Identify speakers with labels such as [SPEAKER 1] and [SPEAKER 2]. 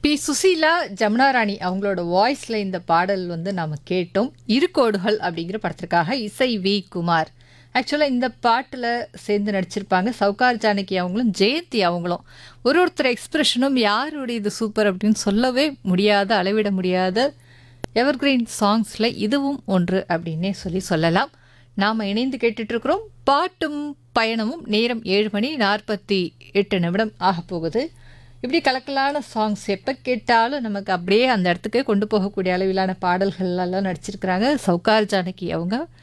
[SPEAKER 1] B Susheela Jamuna ராணி அவங்களோட வாய்ஸில் இந்த பாடல் வந்து நாம் கேட்டோம் இருக்கோடுகள் அப்படிங்கிற படத்திற்காக இசை வி குமார் ஆக்சுவலாக இந்த பாட்டில் சேர்ந்து நடிச்சிருப்பாங்க சவுகார் ஜானகி அவங்களும் ஜெயந்தி அவங்களும் ஒரு ஒருத்தர் எக்ஸ்பிரஷனும் யாருடைய இது சூப்பர் அப்படின்னு சொல்லவே முடியாத அளவிட முடியாத எவர்கிரீன் சாங்ஸில் இதுவும் ஒன்று அப்படின்னே சொல்லி சொல்லலாம் நாம் இணைந்து கேட்டுட்டு இருக்கிறோம் பாட்டும் பயணமும் நேரம் ஏழு மணி நாற்பத்தி எட்டு நிமிடம் ஆக போகுது இப்படி கலக்கலான சாங்ஸ் எப்போ கேட்டாலும் நமக்கு அப்படியே அந்த இடத்துக்கே கொண்டு போகக்கூடிய அளவிலான பாடல்கள் எல்லாம் நடிச்சிருக்கிறாங்க சவுகார் ஜானகி அவங்க